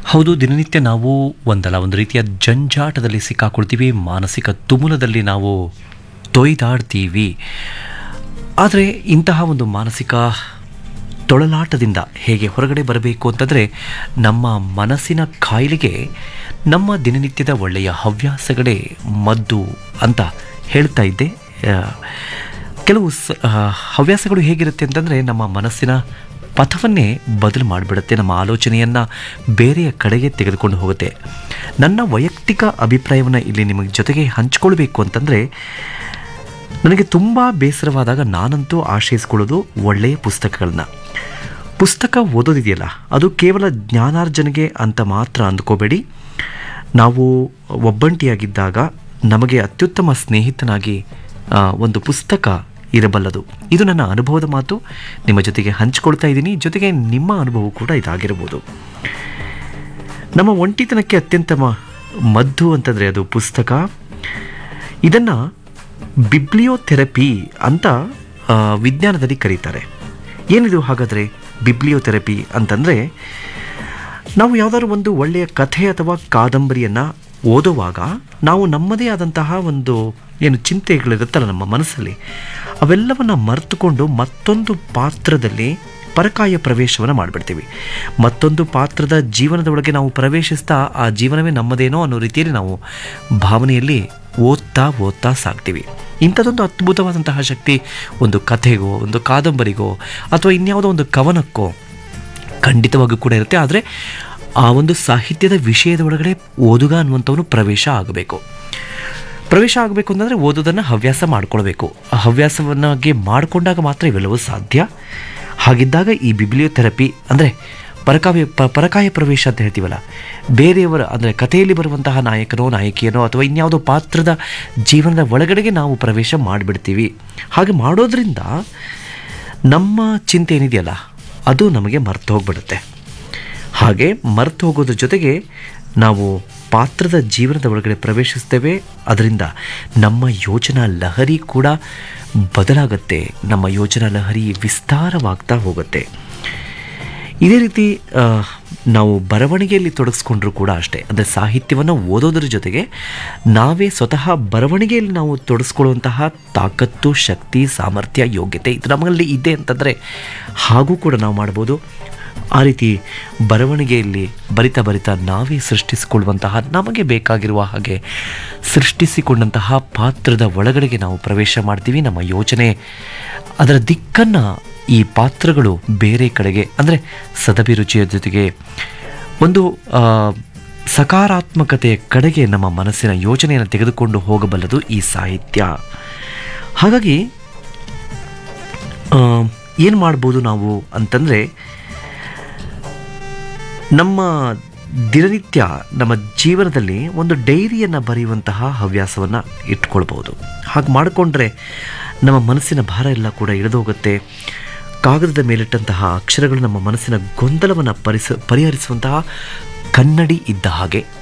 ಹೌದು ದಿನನಿತ್ಯ ನಾವು ಒಂದಲ್ಲ ಒಂದು ರೀತಿಯ ಜಂಜಾಟದಲ್ಲಿ ಸಿಕ್ಕಾಕೊಳ್ತೀವಿ ಮಾನಸಿಕ ತುಮುಲದಲ್ಲಿ ನಾವು ತೊಯ್ದಾಡ್ತೀವಿ ಆದರೆ ಇಂತಹ ಒಂದು ಮಾನಸಿಕ ತೊಳಲಾಟದಿಂದ ಹೇಗೆ ಹೊರಗಡೆ ಬರಬೇಕು ಅಂತಂದರೆ ನಮ್ಮ ಮನಸ್ಸಿನ ಕಾಯಿಲೆಗೆ ನಮ್ಮ ದಿನನಿತ್ಯದ ಒಳ್ಳೆಯ ಹವ್ಯಾಸಗಳೇ ಮದ್ದು ಅಂತ ಹೇಳ್ತಾ ಇದ್ದೆ ಆ, ಕೆಲವು ಸ ಆ, ಹವ್ಯಾಸಗಳು ಹೇಗಿರುತ್ತೆ ಅಂತಂದರೆ ನಮ್ಮ ಮನಸ್ಸಿನ ಪಥವನ್ನೇ ಬದಲು ಮಾಡಿಬಿಡುತ್ತೆ ನಮ್ಮ ಆಲೋಚನೆಯನ್ನು ಬೇರೆಯ ಕಡೆಗೆ ತೆಗೆದುಕೊಂಡು ಹೋಗುತ್ತೆ ನನ್ನ ವೈಯಕ್ತಿಕ ಅಭಿಪ್ರಾಯವನ್ನು ಇಲ್ಲಿ ನಿಮಗೆ ಜೊತೆಗೆ ಹಂಚ್ಕೊಳ್ಬೇಕು ಅಂತಂದರೆ ನನಗೆ ತುಂಬ ಬೇಸರವಾದಾಗ ನಾನಂತೂ ಆಶ್ರಯಿಸ್ಕೊಳ್ಳೋದು ಒಳ್ಳೆಯ ಪುಸ್ತಕಗಳನ್ನ ಪುಸ್ತಕ ಓದೋದಿದೆಯಲ್ಲ ಅದು ಕೇವಲ ಜ್ಞಾನಾರ್ಜನೆಗೆ ಅಂತ ಮಾತ್ರ ಅಂದ್ಕೋಬೇಡಿ ನಾವು ಒಬ್ಬಂಟಿಯಾಗಿದ್ದಾಗ ನಮಗೆ ಅತ್ಯುತ್ತಮ ಸ್ನೇಹಿತನಾಗಿ ಆ, ಒಂದು ಪುಸ್ತಕ ಇರಬಲ್ಲದು ಇದು ನನ್ನ ಅನುಭವದ ಮಾತು ನಿಮ್ಮ ಜೊತೆಗೆ ಹಂಚಿಕೊಳ್ತಾ ಇದ್ದೀನಿ ಜೊತೆಗೆ ನಿಮ್ಮ ಅನುಭವ ಕೂಡ ಇದಾಗಿರ್ಬೋದು ನಮ್ಮ ಒಂಟಿತನಕ್ಕೆ ಅತ್ಯಂತ ಮ- ಮದ್ದು ಅಂತಂದರೆ ಅದು ಪುಸ್ತಕ ಇದನ್ನು ಬಿಬ್ಲಿಯೋಥೆರಪಿ ಅಂತ ಆ, ವಿಜ್ಞಾನದಲ್ಲಿ ಕರೀತಾರೆ ಏನಿದು ಹಾಗಾದರೆ ಬಿಬ್ಲಿಯೋಥೆರಪಿ ಅಂತಂದರೆ ನಾವು ಯಾವುದಾದ್ರು ಒಂದು ಒಳ್ಳೆಯ ಕಥೆ ಅಥವಾ ಕಾದಂಬರಿಯನ್ನು ಓದುವಾಗ ನಾವು ನಮ್ಮದೇ ಆದಂತಹ ಒಂದು ಏನು ಚಿಂತೆಗಳಿರುತ್ತಲ್ಲ ನಮ್ಮ ಮನಸ್ಸಲ್ಲಿ ಅವೆಲ್ಲವನ್ನು ಮರೆತುಕೊಂಡು ಮತ್ತೊಂದು ಪಾತ್ರದಲ್ಲಿ ಪರಕಾಯ ಪ್ರವೇಶವನ್ನು ಮಾಡಿಬಿಡ್ತೀವಿ ಮತ್ತೊಂದು ಪಾತ್ರದ ಜೀವನದ ಒಳಗೆ ನಾವು ಪ್ರವೇಶಿಸ್ತಾ ಆ ಜೀವನವೇ ನಮ್ಮದೇನೋ ಅನ್ನೋ ರೀತಿಯಲ್ಲಿ ನಾವು ಭಾವನೆಯಲ್ಲಿ ಓದ್ತಾ ಓದ್ತಾ ಸಾಗ್ತೀವಿ ಇಂಥದ್ದೊಂದು ಅದ್ಭುತವಾದಂತಹ ಶಕ್ತಿ ಒಂದು ಕಥೆಗೋ ಒಂದು ಕಾದಂಬರಿಗೋ ಅಥವಾ ಇನ್ಯಾವುದೋ ಒಂದು ಕವನಕ್ಕೋ ಖಂಡಿತವಾಗಿಯೂ ಕೂಡ ಇರುತ್ತೆ ಆದರೆ ಆ ಒಂದು ಸಾಹಿತ್ಯದ ವಿಷಯದ ಒಳಗಡೆ ಓದುಗ ಅನ್ನುವಂಥವನು ಪ್ರವೇಶ ಆಗಬೇಕು ಪ್ರವೇಶ ಆಗಬೇಕು ಅಂತಂದರೆ ಓದೋದನ್ನು ಹವ್ಯಾಸ ಮಾಡ್ಕೊಳ್ಬೇಕು ಆ ಹವ್ಯಾಸವನ್ನಾಗಿ ಮಾಡಿಕೊಂಡಾಗ ಮಾತ್ರ ಇವೆಲ್ಲವೂ ಸಾಧ್ಯ ಹಾಗಿದ್ದಾಗ ಈ ಬಿಬ್ಲಿಯೋಥೆರಪಿ ಅಂದರೆ ಪರಕಾವ್ಯ ಪ ಪರಕಾಯ ಪ್ರವೇಶ ಅಂತ ಹೇಳ್ತೀವಲ್ಲ ಬೇರೆಯವರ ಅಂದರೆ ಕಥೆಯಲ್ಲಿ ಬರುವಂತಹ ನಾಯಕನೋ ನಾಯಕಿಯನೋ ಅಥವಾ ಇನ್ಯಾವುದೋ ಪಾತ್ರದ ಜೀವನದ ಒಳಗಡೆಗೆ ನಾವು ಪ್ರವೇಶ ಮಾಡಿಬಿಡ್ತೀವಿ ಹಾಗೆ ಮಾಡೋದ್ರಿಂದ ನಮ್ಮ ಚಿಂತೆ ಏನಿದೆಯಲ್ಲ ಅದು ನಮಗೆ ಮರ್ತು ಹೋಗ್ಬಿಡುತ್ತೆ ಹಾಗೆ ಮರ್ತು ಹೋಗೋದ್ರ ಜೊತೆಗೆ ನಾವು ಪಾತ್ರದ ಜೀವನದ ಒಳಗಡೆ ಪ್ರವೇಶಿಸ್ತೇವೆ ಅದರಿಂದ ನಮ್ಮ ಯೋಚನಾ ಲಹರಿ ಕೂಡ ಬದಲಾಗುತ್ತೆ ನಮ್ಮ ಯೋಚನಾ ಲಹರಿ ವಿಸ್ತಾರವಾಗ್ತಾ ಹೋಗುತ್ತೆ ಇದೇ ರೀತಿ ಆ, ನಾವು ಬರವಣಿಗೆಯಲ್ಲಿ ತೊಡಗಿಸ್ಕೊಂಡ್ರೂ ಕೂಡ ಅಷ್ಟೇ ಅಂದರೆ ಸಾಹಿತ್ಯವನ್ನು ಓದೋದ್ರ ಜೊತೆಗೆ ನಾವೇ ಸ್ವತಃ ಬರವಣಿಗೆಯಲ್ಲಿ ನಾವು ತೊಡಗಿಸ್ಕೊಳ್ಳುವಂತಹ ತಾಕತ್ತು ಶಕ್ತಿ ಸಾಮರ್ಥ್ಯ ಯೋಗ್ಯತೆ ಇದು ನಮ್ಮಲ್ಲಿ ಇದೆ ಅಂತಂದರೆ ಹಾಗೂ ಕೂಡ ನಾವು ಮಾಡ್ಬೋದು ಆ ರೀತಿ ಬರವಣಿಗೆಯಲ್ಲಿ ಬರಿತಾ ಬರಿತಾ ನಾವೇ ಸೃಷ್ಟಿಸಿಕೊಳ್ಳುವಂತಹ ನಮಗೆ ಬೇಕಾಗಿರುವ ಹಾಗೆ ಸೃಷ್ಟಿಸಿಕೊಂಡಂತಹ ಪಾತ್ರದ ಒಳಗಡೆಗೆ ನಾವು ಪ್ರವೇಶ ಮಾಡ್ತೀವಿ ನಮ್ಮ ಯೋಚನೆ ಅದರ ದಿಕ್ಕನ್ನು ಈ ಪಾತ್ರಗಳು ಬೇರೆ ಕಡೆಗೆ ಅಂದರೆ ಸದಭಿರುಚಿಯ ಜೊತೆಗೆ ಒಂದು ಆ, ಸಕಾರಾತ್ಮಕತೆಯ ಕಡೆಗೆ ನಮ್ಮ ಮನಸ್ಸಿನ ಯೋಚನೆಯನ್ನು ತೆಗೆದುಕೊಂಡು ಹೋಗಬಲ್ಲದು ಈ ಸಾಹಿತ್ಯ ಹಾಗಾಗಿ ಏನು ಮಾಡ್ಬೋದು ನಾವು ಅಂತಂದರೆ ನಮ್ಮ ದಿನನಿತ್ಯ ನಮ್ಮ ಜೀವನದಲ್ಲಿ ಒಂದು ಡೈರಿಯನ್ನು ಬರೆಯುವಂತಹ ಹವ್ಯಾಸವನ್ನು ಇಟ್ಕೊಳ್ಬೋದು ಹಾಗೆ ಮಾಡಿಕೊಂಡ್ರೆ ನಮ್ಮ ಮನಸ್ಸಿನ ಭಾರ ಎಲ್ಲ ಕೂಡ ಇಳಿದೋಗುತ್ತೆ ಕಾಗದದ ಮೇಲಿಟ್ಟಂತಹ ಅಕ್ಷರಗಳು ನಮ್ಮ ಮನಸ್ಸಿನ ಗೊಂದಲವನ್ನು ಪರಿಸ ಪರಿಹರಿಸುವಂತಹ ಕನ್ನಡಿ ಇದ್ದ ಹಾಗೆ